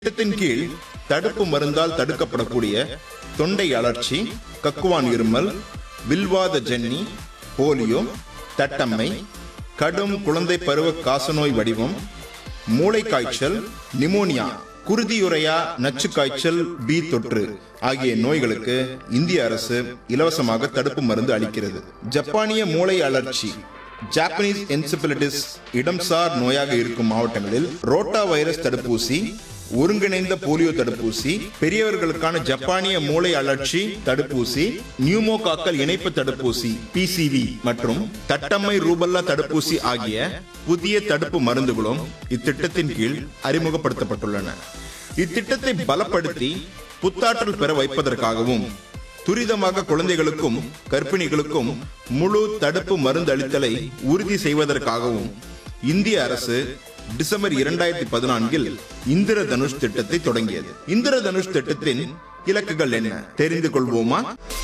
திட்டத்தின் கீழ் தடுப்பு மருந்தால் தடுக்கப்படக்கூடிய தொண்டை அழற்சி கக்குவான் இருமல் வில்வாத ஜன்னி போலியோ தட்டம்மை கடும் குழந்தை பருவ காசநோய் வடிவம் மூளை காய்ச்சல் நிமோனியா குருதியுறையா நச்சு காய்ச்சல் பி தொற்று ஆகிய நோய்களுக்கு இந்திய அரசு இலவசமாக தடுப்பு மருந்து அளிக்கிறது ஜப்பானிய மூளை அழற்சி ஜாப்பனீஸ் என்சிபிலிட்டிஸ் இடம்சார் நோயாக இருக்கும் மாவட்டங்களில் ரோட்டா வைரஸ் தடுப்பூசி ஒருங்கிணைந்த போலியோ தடுப்பூசி பெரியவர்களுக்கான ஜப்பானிய மூளை அழற்சி தடுப்பூசி நியூமோகாக்கல் இணைப்பு தடுப்பூசி பிசிவி மற்றும் தட்டம்மை ரூபல்லா தடுப்பூசி ஆகிய புதிய தடுப்பு மருந்துகளும் இத்திட்டத்தின் கீழ் அறிமுகப்படுத்தப்பட்டுள்ளன இத்திட்டத்தை பலப்படுத்தி புத்தாற்றல் பெற வைப்பதற்காகவும் துரிதமாக குழந்தைகளுக்கும் கர்ப்பிணிகளுக்கும் முழு தடுப்பு மருந்து அளித்தலை உறுதி செய்வதற்காகவும் இந்திய அரசு டிசம்பர் இரண்டாயிரத்தி பதினான்கில் இந்திர தனுஷ் திட்டத்தை தொடங்கியது இந்திர தனுஷ் திட்டத்தின் இலக்குகள் என்ன தெரிந்து கொள்வோமா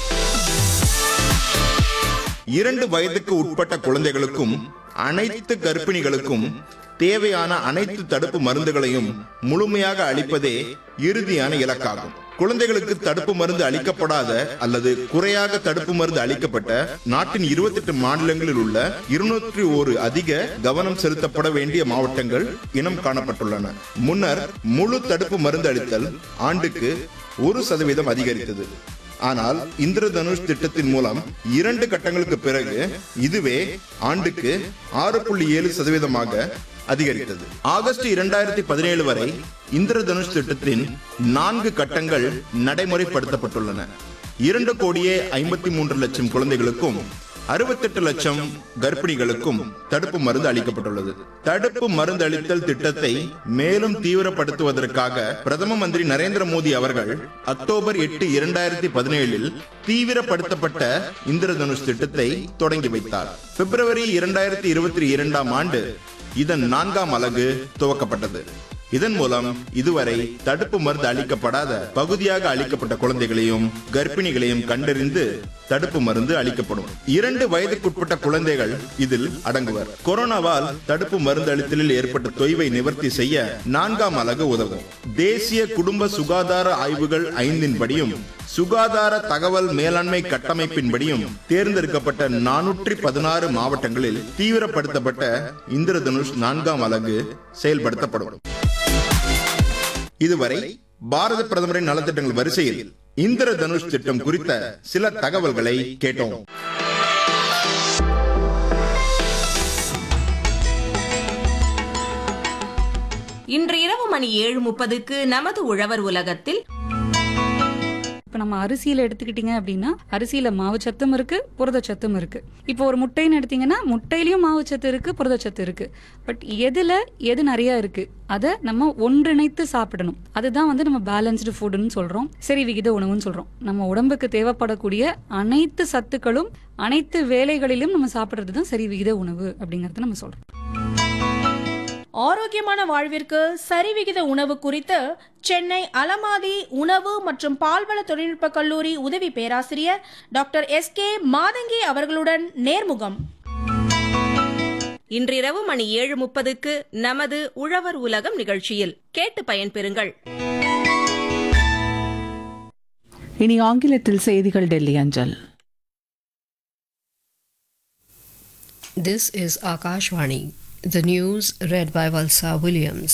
இரண்டு வயதுக்கு உட்பட்ட குழந்தைகளுக்கும் அனைத்து கர்ப்பிணிகளுக்கும் தேவையான அனைத்து தடுப்பு மருந்துகளையும் முழுமையாக அளிப்பதே இறுதியான இலக்காகும் குழந்தைகளுக்கு தடுப்பு மருந்து அளிக்கப்படாத அல்லது குறையாக தடுப்பு மருந்து அளிக்கப்பட்ட நாட்டின் இருபத்தெட்டு மாநிலங்களில் உள்ள இருநூற்றி ஒரு அதிக கவனம் செலுத்தப்பட வேண்டிய மாவட்டங்கள் இனம் காணப்பட்டுள்ளன முன்னர் முழு தடுப்பு மருந்து அளித்தல் ஆண்டுக்கு ஒரு சதவீதம் அதிகரித்தது ஆனால் இந்திரதனுஷ் திட்டத்தின் மூலம் இரண்டு கட்டங்களுக்கு பிறகு இதுவே ஆண்டுக்கு ஆறு புள்ளி ஏழு சதவீதமாக அதிகரித்தது ஆகஸ்ட் இரண்டாயிரத்தி பதினேழு வரை இந்திரதனுஷ் திட்டத்தின் நான்கு கட்டங்கள் நடைமுறைப்படுத்தப்பட்டுள்ளன இரண்டு கோடியே ஐம்பத்தி மூன்று லட்சம் குழந்தைகளுக்கும் அறுபத்தெட்டு லட்சம் கர்ப்பிணிகளுக்கும் தடுப்பு மருந்து அளிக்கப்பட்டுள்ளது தடுப்பு மருந்து அளித்தல் திட்டத்தை மேலும் தீவிரப்படுத்துவதற்காக பிரதம மந்திரி நரேந்திர மோடி அவர்கள் அக்டோபர் எட்டு இரண்டாயிரத்தி பதினேழில் தீவிரப்படுத்தப்பட்ட இந்திரதனுஷ் திட்டத்தை தொடங்கி வைத்தார் பிப்ரவரி இரண்டாயிரத்தி இருபத்தி இரண்டாம் ஆண்டு இதன் நான்காம் அலகு துவக்கப்பட்டது இதன் மூலம் இதுவரை தடுப்பு மருந்து அளிக்கப்படாத பகுதியாக அளிக்கப்பட்ட குழந்தைகளையும் கர்ப்பிணிகளையும் கண்டறிந்து தடுப்பு மருந்து அளிக்கப்படும் இரண்டு வயதுக்குட்பட்ட குழந்தைகள் இதில் அடங்குவர் கொரோனாவால் தடுப்பு மருந்து அளித்தலில் ஏற்பட்ட தொய்வை நிவர்த்தி செய்ய நான்காம் அலகு உதவும் தேசிய குடும்ப சுகாதார ஆய்வுகள் ஐந்தின் படியும் சுகாதார தகவல் மேலாண்மை கட்டமைப்பின்படியும் தேர்ந்தெடுக்கப்பட்ட நானூற்றி பதினாறு மாவட்டங்களில் தீவிரப்படுத்தப்பட்ட இந்திரதனுஷ் நான்காம் அலகு செயல்படுத்தப்படும் இதுவரை பாரத பிரதமரின் நலத்திட்டங்கள் வரிசையில் இந்திர தனுஷ் திட்டம் குறித்த சில தகவல்களை கேட்டோம் இன்று இரவு மணி ஏழு முப்பதுக்கு நமது உழவர் உலகத்தில் இப்போ நம்ம அரிசியில எடுத்துக்கிட்டீங்க அப்படின்னா அரிசியில மாவுச்சத்தும் இருக்கு புரதச்சத்தும் இருக்கு இப்போ ஒரு முட்டைன்னு எடுத்தீங்கன்னா முட்டையிலயும் மாவுச்சத்து இருக்கு புரதச்சத்து இருக்கு பட் எதுல எது நிறைய இருக்கு அதை நம்ம ஒன்றிணைத்து சாப்பிடணும் அதுதான் வந்து நம்ம பேலன்ஸ்டு ஃபுட்னு சொல்றோம் சரி விகித உணவுன்னு சொல்றோம் நம்ம உடம்புக்கு தேவைப்படக்கூடிய அனைத்து சத்துக்களும் அனைத்து வேலைகளிலும் நம்ம சாப்பிடுறது தான் சரி விகித உணவு அப்படிங்கறத நம்ம சொல்றோம் ஆரோக்கியமான வாழ்விற்கு சரிவிகித உணவு குறித்து சென்னை அலமாதி உணவு மற்றும் பால்வள தொழில்நுட்ப கல்லூரி உதவி பேராசிரியர் டாக்டர் எஸ் கே மாதங்கி அவர்களுடன் நேர்முகம் இன்றிரவு மணி ஏழு முப்பதுக்கு நமது உழவர் உலகம் நிகழ்ச்சியில் கேட்டு பயன்பெறுங்கள் இனி ஆங்கிலத்தில் செய்திகள் டெல்லி அஞ்சல் This is Akashvani. The news read by Valsa Williams.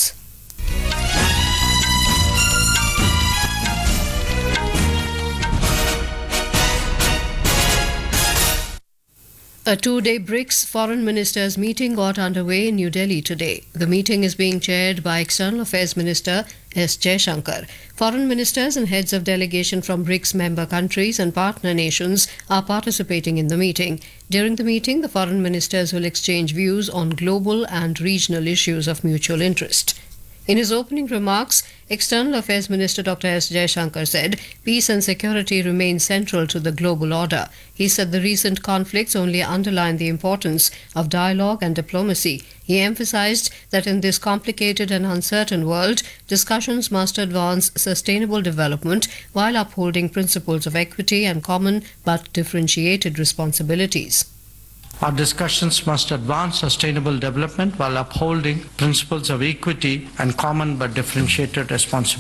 A two day BRICS foreign ministers meeting got underway in New Delhi today. The meeting is being chaired by External Affairs Minister S. Jaishankar. Foreign ministers and heads of delegation from BRICS member countries and partner nations are participating in the meeting. During the meeting, the foreign ministers will exchange views on global and regional issues of mutual interest. In his opening remarks, External Affairs Minister Dr. S. Jaishankar said peace and security remain central to the global order. He said the recent conflicts only underline the importance of dialogue and diplomacy. He emphasized that in this complicated and uncertain world, discussions must advance sustainable development while upholding principles of equity and common but differentiated responsibilities. Our discussions must advance sustainable development while upholding principles of equity and common but differentiated responsibilities.